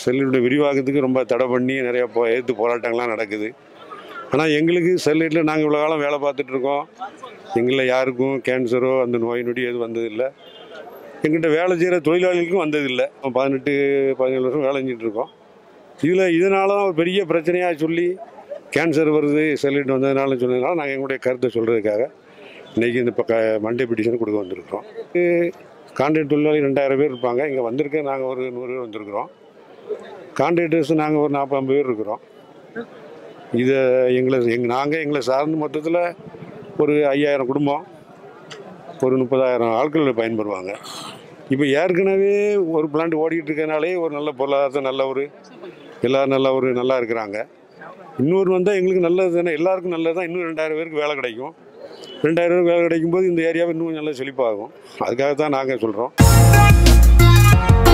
ஸ்டெர்லைட்டோட விரிவாக்கத்துக்கு ரொம்ப தடை பண்ணி நிறைய போ எதிர்த்து போராட்டங்கள்லாம் நடக்குது ஆனால் எங்களுக்கு ஸ்டெர்லைட்டில் நாங்கள் இவ்வளோ காலம் வேலை பார்த்துட்டு இருக்கோம் எங்களில் யாருக்கும் கேன்சரோ அந்த நோய் நொடி எதுவும் வந்ததில்லை எங்கிட்ட வேலை செய்கிற தொழிலாளிகளுக்கும் வந்ததில்லை பதினெட்டு பதினேழு வருஷம் வேலை செஞ்சுட்டு இருக்கோம் இதில் இதனால தான் ஒரு பெரிய பிரச்சனையாக சொல்லி கேன்சர் வருது ஸ்டெர்லைட் வந்ததுனால சொன்னதுனால நாங்கள் எங்களுடைய கருத்தை சொல்கிறதுக்காக இன்றைக்கி இந்த பக்க மண்டே பிட்டிஷன் கொடுக்க வந்திருக்கிறோம் கான்ட்ராக்ட் தொழிலாளி ரெண்டாயிரம் பேர் இருப்பாங்க இங்கே வந்திருக்க நாங்கள் ஒரு நூறு பேர் வந்திருக்கிறோம் கான்ட்ராக்டர்ஸ் நாங்கள் ஒரு நாற்பது ஐம்பது பேர் இருக்கிறோம் இதை எங்களை எங் நாங்கள் எங்களை சார்ந்து மொத்தத்தில் ஒரு ஐயாயிரம் குடும்பம் ஒரு முப்பதாயிரம் ஆட்கள் பயன்படுவாங்க இப்போ ஏற்கனவே ஒரு பிளான்ட் ஓடிட்டு இருக்கனாலே ஒரு நல்ல பொருளாதாரத்தை நல்ல ஒரு எல்லாரும் நல்ல ஒரு நல்லா இருக்கிறாங்க இன்னொரு வந்தால் எங்களுக்கு நல்லது தானே எல்லாருக்கும் நல்லது தான் இன்னும் ரெண்டாயிரம் பேருக்கு வேலை கிடைக்கும் ரெண்டாயிரம் பேருக்கு வேலை கிடைக்கும் போது இந்த ஏரியாவை இன்னும் நல்லா செழிப்பாகும் அதுக்காக தான் நாங்கள் சொல்கிறோம்